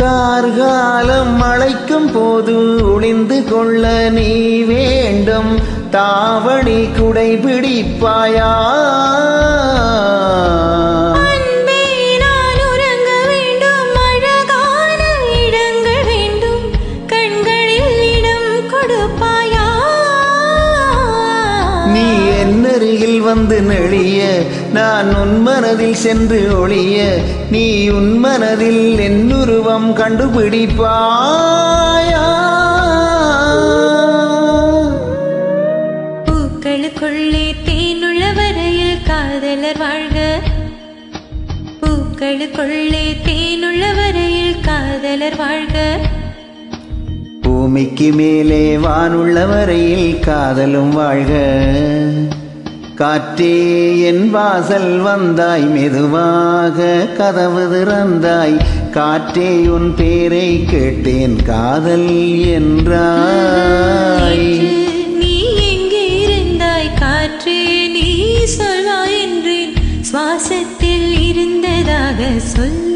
கார்காலம் அழைக்கும் போது ஒளிந்து கொள்ள நீ வேண்டும் தாவணி குடை பிடிப்பாயா அன்பே நான் உறங்க வேண்டும் அழகான இடங்கள் வேண்டும் கண்களில் இடம் கொடுப்பாயா நீ என்னருகில் வந்து நெளிய நான் உன் மனதில் சென்று ஒளிய நீ உன் மனதில் என்னுருவம் கண்டுபிடிப்பாயா பூக்களுக்குள்ளே தேனுள்ள வரையில் காதலர் வாழ்க பூக்களுக்குள்ளே தேனுள்ள வரையில் காதலர் வாழ்க பூமிக்கு மேலே வானுள்ள வரையில் காதலும் வாழ்க காற்றே என் வாசல் வந்தாய் மெதுவாக கதவு திறந்தாய் காற்றே உன் பேரை கேட்டேன் காதல் என்றாய் நேற்று நீ எங்கே இருந்தாய் காற்றே நீ சொல்வாய் என்றேன் சுவாசத்தில் இருந்ததாக சொல்